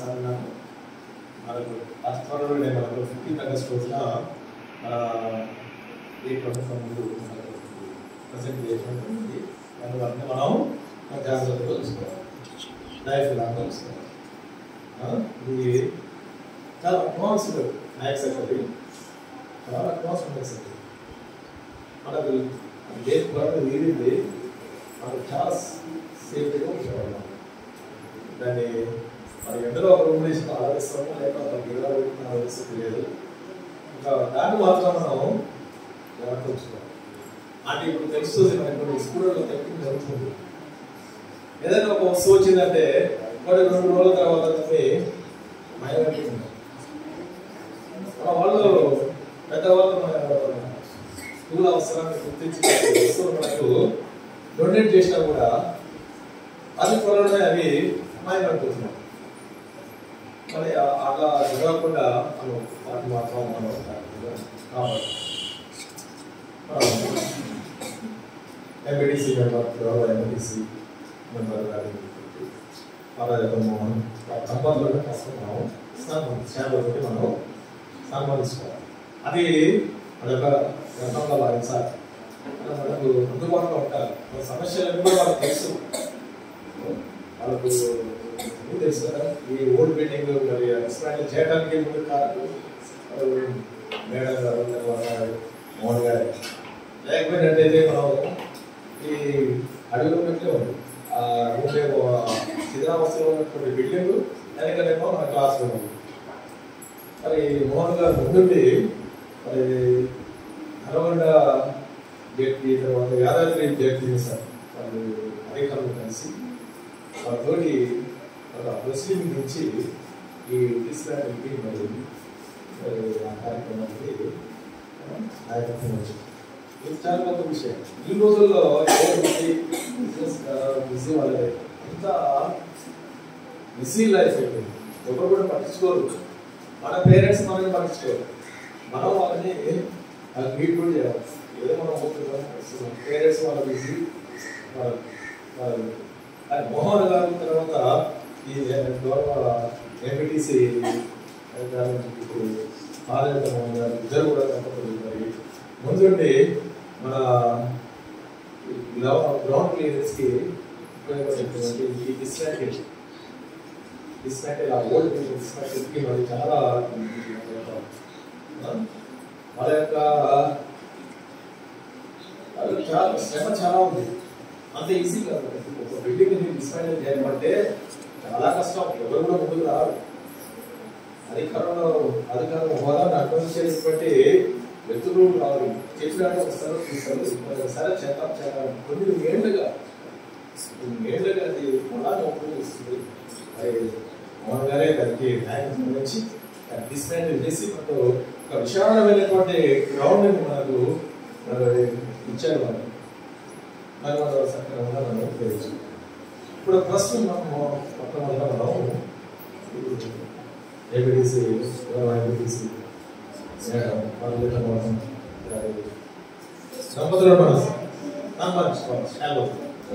అన్నాను మనకు లాస్ట్ త్వరలో మనకు ఫిఫ్టీన్త్ ఆగస్ట్ రోజున మన ఈ ప్రభుత్వం ముందు మనకు ప్రజెంట్ చేసినటువంటి దానివల్ల మనం మన జాగ్రత్తగా చూసుకోవాలి లైఫ్ లాగా చూసుకోవాలి ఆ, ఇది చాలా అడ్వాన్స్డ్ మ్యాథ్స్ అది చాలా అడ్వాన్స్ మ్యాథ్స్ అది మనకు లేదు కూడా వీడింది మనకు చాలా సేఫ్టీగా ఉంచేవాళ్ళం దాన్ని మరి ఎండలో ఒక రూమ్ వేసి ఆలోచిస్తాము లేక ఒక గిరా పెట్టుకుని ఆలోచిస్తుంది లేదు ఇంకా దాన్ని మాత్రం మనం జాగ్రత్త ఉంచుకోవాలి అంటే ఇప్పుడు తెలుస్తుంది మనకి కొన్ని స్కూళ్ళలో టెక్నిక్ జరుగుతుంది ఏదైనా ఒక వస్తువు వచ్చిందంటే వాడు రెండు రోజుల తర్వాత దాన్ని మాయమైపోతుంది మన వాళ్ళు పెద్దవాళ్ళు మన స్కూల్ అవసరాన్ని గుర్తించి వస్తువులు మనకు డొనేట్ చేసినా కూడా అది త్వరలోనే అవి మాయమైపోతున్నాయి మరి ఆ- అలా జరగకుండా మనం వాటిని మాత్రం మనం కావాలి ఎంపీటీసీ మెంబర్ గౌరవ ఎంపీటీసీ మెంబర్ గారి మోహన్ దంపతులను ఫస్ట్ మనం సన్మానం చేయాలి మనం సన్మానించుకోవాలి అది అదొక గతంలో వాయించాలి అలా మనకు అందుబాటులో ఉంటారు మన సమస్యలన్నీ కూడా వాళ్ళకి తెలుసు వాళ్ళకు ఏం తెలుసు కదా ఈ ఓల్డ్ బిల్డింగ్ మరి ఎక్స్పాండ్ చేయడానికి ముందు కాదు మేడం గారు తర్వాత మోహన్ గారు లేకపోయినట్టయితే మనం ఈ అడవిలో పెట్టే ఉంది ఆ రూమ్ శిథిలావస్థలో ఉన్నటువంటి బిల్డింగ్ వెనకనేమో మన క్లాస్ రూమ్ ఉంది మరి మోహన్ గారు ముందుండి మరి నల్గొండ జడ్పీ తర్వాత యాదాద్రి జడ్పీ సార్ వాళ్ళు అధికారులు కలిసి వాళ్ళతోటి వాళ్ళ ముస్లిం నుంచి ఈ తీసుకురావడానికి మరి మరి ఆ కార్యక్రమానికి నాయకత్వం వచ్చింది ఇది చాలా గొప్ప విషయం ఈ రోజుల్లో బిజీ బిజినెస్ బిజీ వాళ్ళే అంత బిజీ లైఫ్ అయిపోయింది ఎవరు కూడా పట్టించుకోరు మన పేరెంట్స్ మనల్ని పట్టించుకోరు మనం వాళ్ళని మీట్ కూడా చేయాలి ఏదో మనం పోతున్నాం పేరెంట్స్ వాళ్ళ బిజీ అది మోహన్ గారు తర్వాత ఈ గౌరవ ఎంపీటీసీ ఇప్పుడు ఆదిత్య మోహన్ గారు ఇద్దరు కూడా తప్పకుండా మరి ముందుండి మన గ్రౌండ్ క్లియరెన్స్ కి ఉపయోగపడేటువంటి ఈ డిస్ట్రాక్ట్ డిస్ట్రాక్ట్ ఆ ఓల్డ్ డిస్ట్రాక్ట్ కి మరి చాలా ఆ, వాళ్ళ యొక్క వాళ్ళకి చాలా శ్రమ చాలా ఉంది అంత ఈజీ కాదు ఒక బిల్డింగ్ ని డిస్మాండిల్ చేయమంటే చాలా కష్టం ఎవరు కూడా ముందుకు రారు అధికారంలో అధికారం హోదాను అనుభవించేటువంటి వ్యక్తులు రారు చెప్పినట్టు వస్తారు చూస్తారు సరే చేద్దాం చేద్దాం కొన్ని ఏళ్ళుగా కొన్ని ఏళ్ళుగా అది పొలాన్ని ఉపయోగిస్తుంది మరి మోహన్ గారే దానికి నాయకత్వం వహించి డిస్మాండిల్ చేసి మనకు ఒక విశాలమైనటువంటి గ్రౌండ్ ని మనకు మరి ఇచ్చారు వాళ్ళు మరి మనం సక్రమంగా మనం ఉపయోగించాలి ఇప్పుడు ప్రస్తుతం మనము మొట్టమొదట మనం ఏబిడిసి ఏబిడిసి దంపతులు మనం సంపాదించుకోవాలి చాలా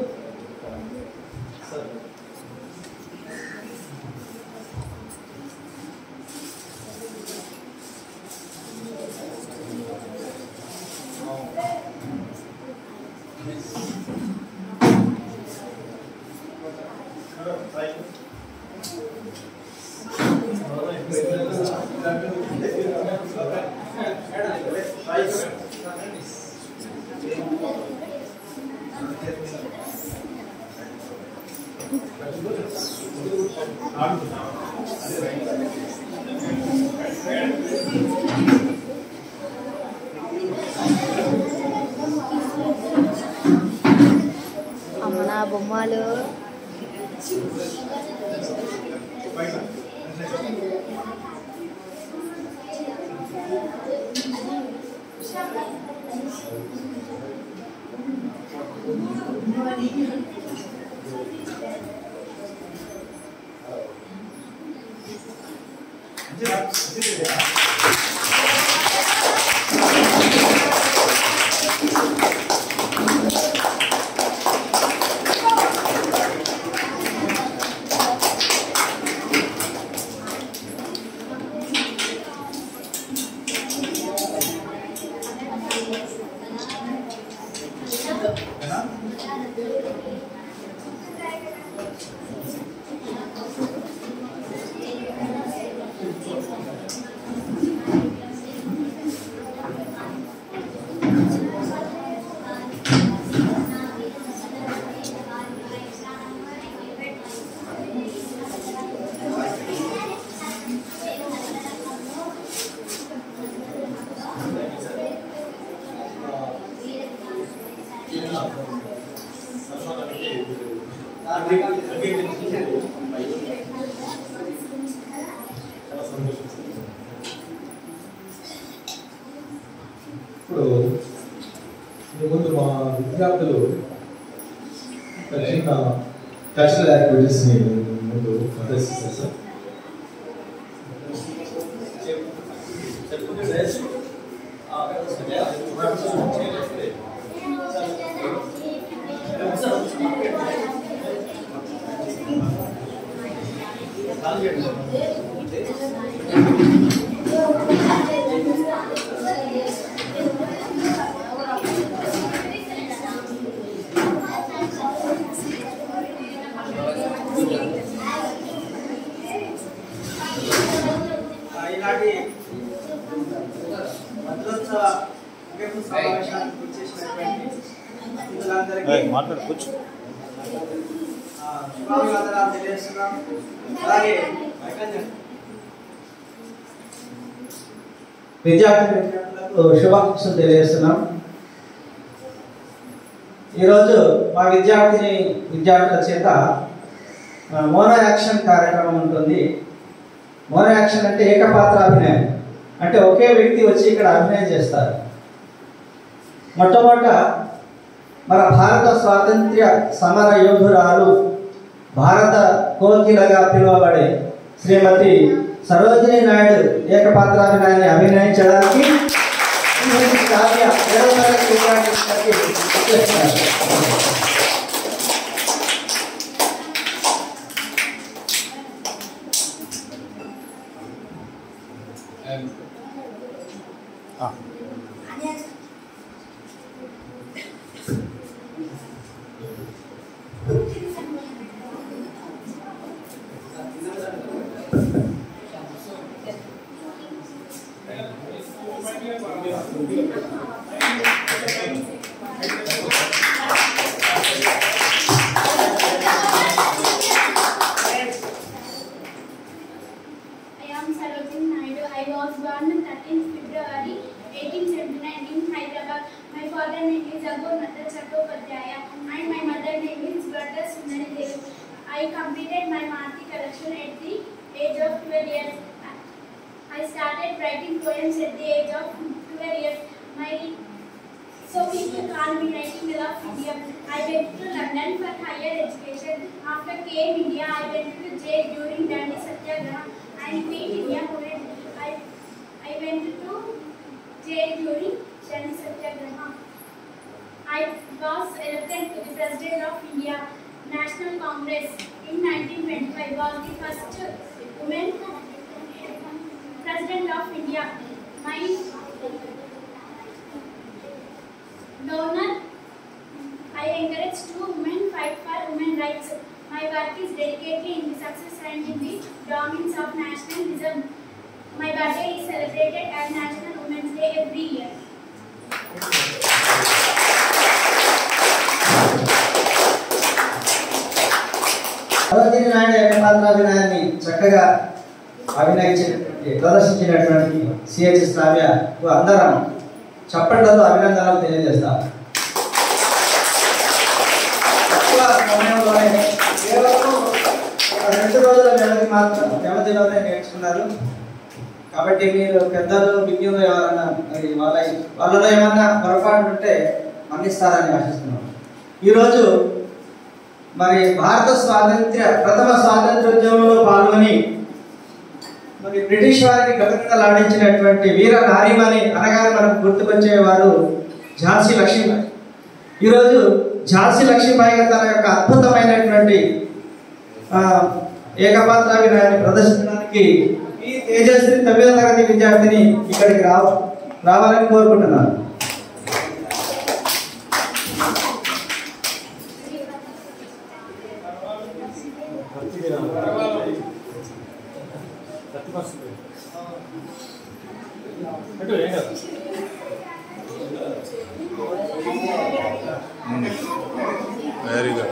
అమ్మ నా బొమ్మలు విద్యార్థులు ఒక చిన్న కల్చరల్ యాక్టివిటీస్ని ముందు ప్రదర్శిస్తారు సార్ ఇలాంటి భద్రోత్సవ ముగింపు సమావేశానికి వచ్చేసినటువంటి అతిథులందరికీ మాట్లాడుకోవచ్చు ఆ, శుభాభివందనాలు తెలియజేస్తున్నాం అలాగే విద్యార్థి విద్యార్థులకు శుభాకాంక్షలు తెలియజేస్తున్నాం ఈరోజు మా విద్యార్థిని విద్యార్థుల చేత ఆ, మోనో యాక్షన్ కార్యక్రమం ఉంటుంది మోనో యాక్షన్ అంటే ఏకపాత్ర అభినయం అంటే ఒకే వ్యక్తి వచ్చి ఇక్కడ అభినయం చేస్తారు మొట్టమొదట మన భారత స్వాతంత్ర్య సమర యోధురాలు భారత కోకిలగా పిలువబడే శ్రీమతి సరోజిని నాయుడు ఏకపాత్రాభినయాన్ని అభినయించడానికి శ్రీమతి కావ్య ఏడవ తరగతి విద్యార్థి వచ్చేస్తున్నారు. I am Sarojini Naidu. I was born on 13th February 1879 in Hyderabad. My father name is Agunatha Chattopadhyaya and my mother name is Gata Sundari Devi. I completed my Mati collection at the age of 12 years. I started writing poems at the age of 12 years. My so people call me Nightingale of India. I went to London for higher education. After came India, I went to jail during Dandi Satyagraha and quit India movement. I, I went to jail during Dandi Satyagraha. I was elected to the President of India National Congress in 1925. Was the first woman President of India. My donor, I encourage two women fight for women rights. My work is dedicated in the success and in the dominance of nationalism. My birthday is celebrated as National Women's Day every year. Sarojini Naidu ఏకపాత్రాభినయాన్ని చక్కగా అభినయించినటువంటి ప్రదర్శించినటువంటి CH శ్రావ్యకు అందరం చప్పట్లతో అభినందనలు తెలియజేస్తాం తక్కువ సమయంలోనే కేవలం ఒక రెండు రోజుల వ్యవధి మాత్రం వ్యవధిలోనే నేర్చుకున్నారు కాబట్టి మీరు పెద్దలు విజ్ఞులు ఎవరన్నా మరి వాళ్ళ వాళ్ళలో ఏమన్నా పొరపాటు ఉంటే మన్నిస్తారని ఆశిస్తున్నాం ఈరోజు మరి భారత స్వాతంత్ర్య ప్రథమ స్వాతంత్రోద్యమంలో పాల్గొని మరి బ్రిటిష్ వారిని గతగతలాడించినటువంటి వీర నారీమణి అనగానే మనకు గుర్తుకొచ్చేవారు ఝాన్సీ లక్ష్మీబాయి ఈరోజు ఝాన్సీ లక్ష్మీబాయి గారు తన యొక్క అద్భుతమైనటువంటి ఆ, ఏకపాత్రాభినయాన్ని ప్రదర్శించడానికి ఈ తేజశ్రీ తొమ్మిదో తరగతి విద్యార్థిని ఇక్కడికి రావ రావాలని కోరుకుంటున్నాను వెరీ గుడ్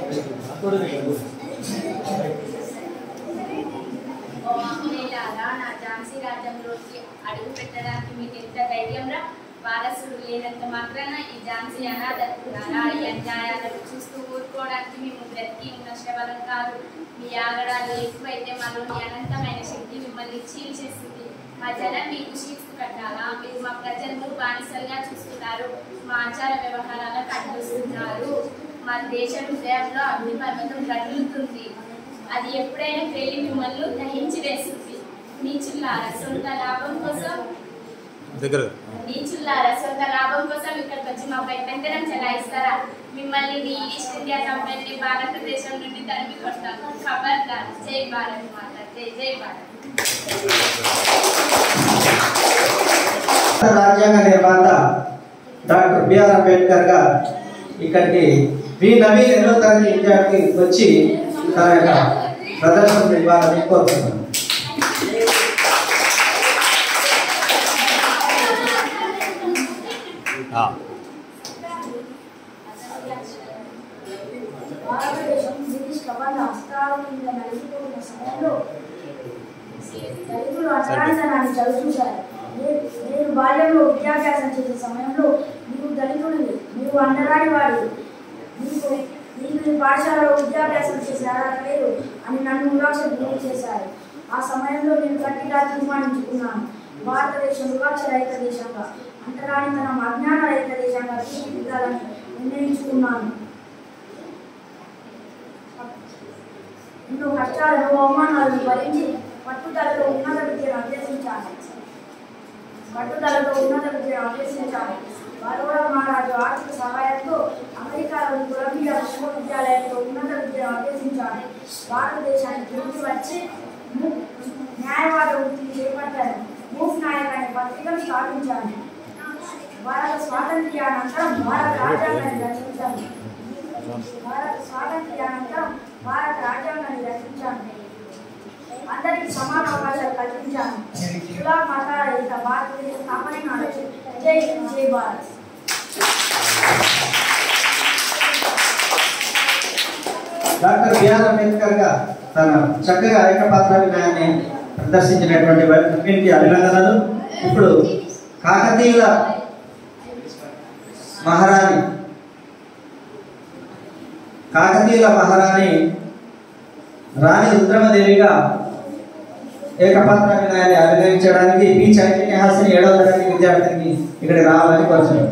ఓ అమ్మునేలాగా నా ఝాన్సీ రాజ్యంలోకి అడుగు పెట్టడానికి మీకు ఎంత ధైర్యంరా వారసుడు లేనంత మాత్రాన ఈ ఝాన్సీ అనాథకున్నారా ఈ అన్యాయాలను చూస్తూ ఊరుకోవడానికి మేము బ్రతికి ఉన్న శ్రవణం కాదు మీ ఆగడాలు ఎక్కువైతే మనలోని అనంతమైన శక్తి మిమ్మల్ని చీల్చేస్తుంది మా జనం మీకు షీట్స్ కట్టాలా మీరు మా ప్రజలను బానిసలుగా చూస్తున్నారు మా ఆచార వ్యవహారాలకు అడ్డొస్తున్నారు మా దేశ హృదయంలో అగ్ని పర్వతం రగులుతుంది అది ఎప్పుడైనా పేలి మిమ్మల్ని దహించి వేస్తుంది నీచులారా సొంత లాభం కోసం దగ్గర నీచులారా సొంత లాభం కోసం ఇక్కడికి వచ్చి మాపై పెంచడం చెలాయిస్తారా మిమ్మల్ని నీ ఈస్ట్ ఇండియా కంపెనీ భారతదేశం నుండి తరిమి కొడతాను ఖబర్దార్ జై భారత్ మాత జై జై భారత్ భారత రాజ్యాంగ నిర్మాత డాక్టర్ బిఆర్ అంబేద్కర్ గారు ఇక్కడికి వి నవీన్ ఎన్నో తరగతి విద్యార్థి వచ్చి తన యొక్క ప్రదర్శన ఇవ్వాలని కోరుతున్నాను ఆ, భారతదేశం బ్రిటిష్ కబంధ హస్తాల కింద నలిగిపోతున్న సమయంలో దళితులు అసరాంతనాన్ని చవిచూశారు నేను నేను బాల్యంలో విద్యాభ్యాసం చేసే సమయంలో నీవు దళితుడివి నీవు అండరాని వాడివి నీకు నీకు ఈ పాఠశాలలో విద్యాభ్యాసం చేసే అర్హత లేదు అని నన్ను వివక్ష గురి చేశారు ఆ సమయంలో నేను గట్టిగా తీర్మానించుకున్నాను భారతదేశం వివక్ష రహిత దేశంగా అంటరానితనం అజ్ఞాన రహిత దేశంగా తీర్చిదిద్దాలని నిర్ణయించుకున్నాను ఎన్నో కష్టాలను అవమానాలను భరించి పట్టుదలతో ఉన్నత విద్యను అభ్యసించాలి పట్టుదలతో ఉన్నత విద్యను అభ్యసించాలి బరోడా మహారాజు ఆర్థిక సహాయంతో అమెరికాలోని కొలంబియా విశ్వవిద్యాలయంలో ఉన్నత విద్యను అభ్యసించాలి భారతదేశానికి తిరిగి వచ్చి ము- న్యాయవాద వృత్తిని చేపట్టారు మూక్ నాయక్ అనే పత్రికను స్థాపించాను భారత స్వాతంత్ర్యానంతరం భారత రాజ్యాంగాన్ని రచించాను భారత స్వాతంత్ర్యానంతరం భారత రాజ్యాంగాన్ని రచించాను అందరికీ సమాన అవకాశాలు కల్పించాను కుల మత రహిత భారతదేశ స్థాపనను అడచి జై హింద్, జై భారత్ డాక్టర్ బిఆర్ అంబేద్కర్ గా తన చక్కగా ఏకపాత్రాభినయాన్ని ప్రదర్శించినటువంటి వ్యక్తికి అభినందనలు ఇప్పుడు కాకతీయుల మహారాణి కాకతీయుల మహారాణి రాణి రుద్రమదేవిగా ఏకపాత్రాభినయాన్ని అభినయించడానికి పి చైతన్యహాసిని ఏడవ తరగతి విద్యార్థిని ఇక్కడికి రావాలని కోరుతున్నాను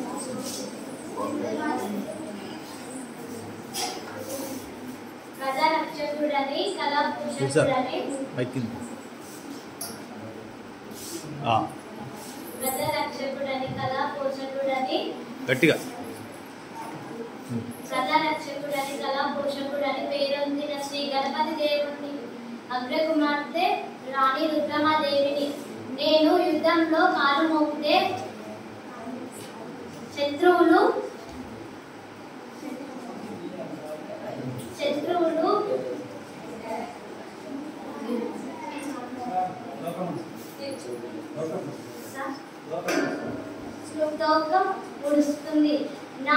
ప్రజారక్షకుడని కళాభూషకుడని మైక్ కింద. ఆ, ప్రజారక్షకుడని కళాపోషకుడని గట్టిగా ప్రజారక్షకుడని కళాపోషకుడని పేరొందిన శ్రీ గణపతి దేవుడిని అగ్రకుమార్తె రాణి రుద్రమాదేవిని నేను యుద్ధంలో కాలు మోపితే శత్రువులు శత్రువులు శ్లోకం ముడుస్తుంది నా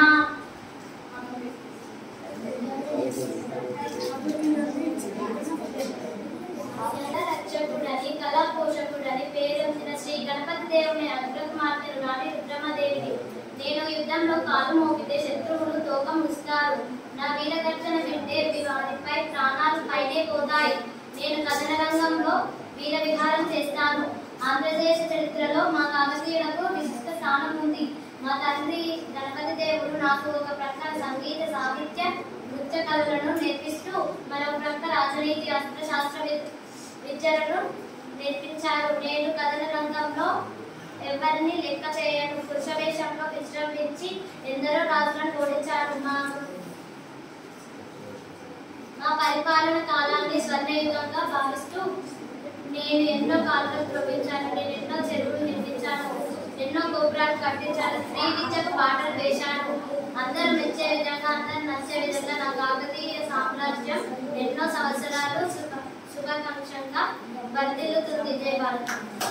రక్షకుడని కళా పోషకుడని పేరొందిన శ్రీ గణపతి దేవుని అగ్రకుమార్తెను రాణి రుద్రమదేవిని నేను యుద్ధంలో కాలు మోపితే శత్రువులు తోకం ముస్తారు నా వీరగర్జన వింటే వారిపై ప్రాణాలు పైనే పోతాయి నేను కథన రంగంలో వీర విహారం చేస్తాను ఆంధ్రదేశ చరిత్రలో మా కాకతీయులకు విశిష్ట స్థానం ఉంది మా తండ్రి గణపతి దేవుడు నాకు ఒక ప్రక్క సంగీత సాహిత్య నృత్య కళలను నేర్పిస్తూ మరొక ప్రక్క రాజనీతి అస్త్రశాస్త్ర వి- విద్యలను నేర్పించారు నేను కథన రంగంలో ఎవరిని లెక్క చేయను పురుష వేషంలో విశ్రమించి ఎందరో రాజులను ఓడించారు మా మా పరిపాలన కాలాన్ని స్వర్ణయుగంగా భావిస్తూ నేను ఎన్నో కాళ్ళు త్రవ్వించాను నేను ఎన్నో చెరువులు నిర్మించాను ఎన్నో గోపురాలు కట్టించాను స్త్రీ విద్యకు పాటలు వేశాను అందరూ మెచ్చే విధంగా అందరూ నచ్చే విధంగా నా కాకతీయ సామ్రాజ్యం ఎన్నో సంవత్సరాలు సుఖ సుఖాకాంక్షంగా వర్ధిల్లుతుంది జై భారత్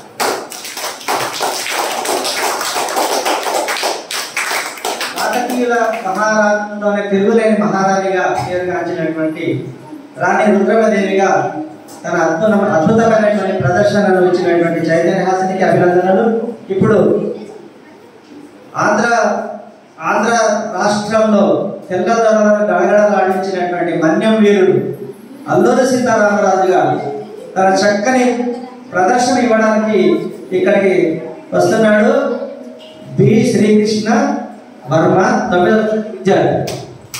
కాకతీయుల మహారాజులోనే తిరుగులేని మహారాణిగా పేరుగాంచినటువంటి రాణి రుద్రమదేవిగా తన అద్భుత అద్భుతమైనటువంటి ప్రదర్శనలు ఇచ్చినటువంటి చైతన్యహాసినికి అభినందనలు ఇప్పుడు ఆంధ్ర ఆంధ్ర రాష్ట్రంలో తెల్లదొరలను గడగడలాడించినటువంటి మన్యం వీరుడు అల్లూరి సీతారామరాజు గారు తన చక్కని ప్రదర్శన ఇవ్వడానికి ఇక్కడికి వస్తున్నాడు బి శ్రీకృష్ణ వర్మ తొమ్మిదవ తరగతి విద్యార్థి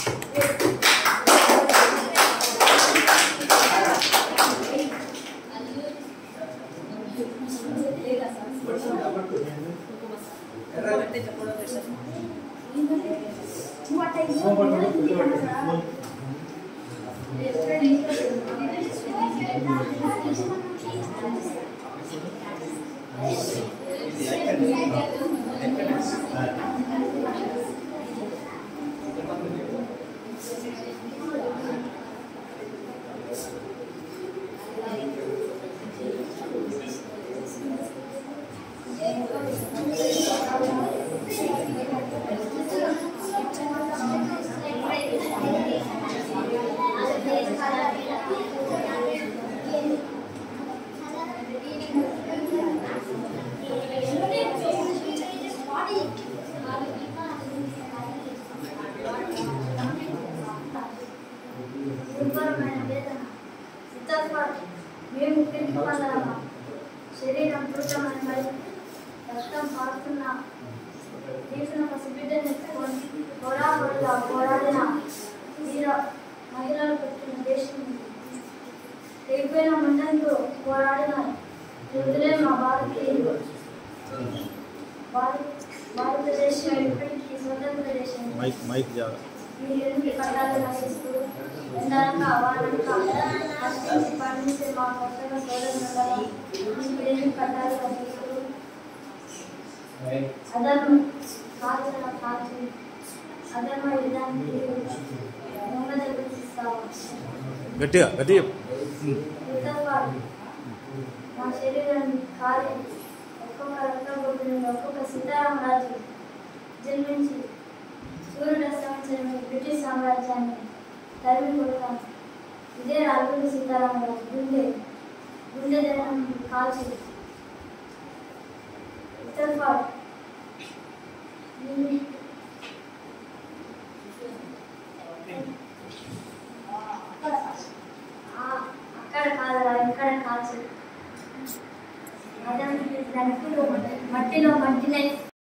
దుర్భరమైన వేదన సిద్ధపాటు మేము పిలుపుకొందరమా శరీరం పురుషమైన మరి రక్తం పారుతున్న తీసిన పసిబిడ్డని ఎత్తుకొని పోరాడుగా పోరాడిన వీర మహిళలు పెట్టిన దేశం ఇది. తెగిపోయిన మంటంతో పోరాడిన యోధులే మా భారతీయులు భారత భారతదేశం ఇప్పటికీ స్వతంత్ర దేశం మైక్ మైక్ జాగా వీరికి పట్టాలు నశిస్తూ ఎండనక వానక కష్టించి పండించే మా కొత్తగ సోదరులలో వీరికి పట్టాలు నశిస్తూ అధర్మ కాల్చిన కాల్చి అధర్మ విధానికి దొంగ దెబ్బతీస్తావు గట్టిగా గట్టిగా చెప్పు. ఉమ్. యుద్ధవాడు మా శరీరాన్ని కాలి ఒక్కొక్క రక్తబొట్టుని ఒక్కొక్క సీతారామరాజు జన్మించి సూర్యుడు అస్తమించిన ఈ బ్రిటిష్ సామ్రాజ్యాన్ని తరిమి కొడతాను ఇదే రాజులు సీతారామరాజు గుండె గుండె జనం కాల్చి యుద్ధవాడు అక్కడ కాదురా ఇక్కడ కాల్చి అదే మట్టిలో మట్టిలో మట్టినే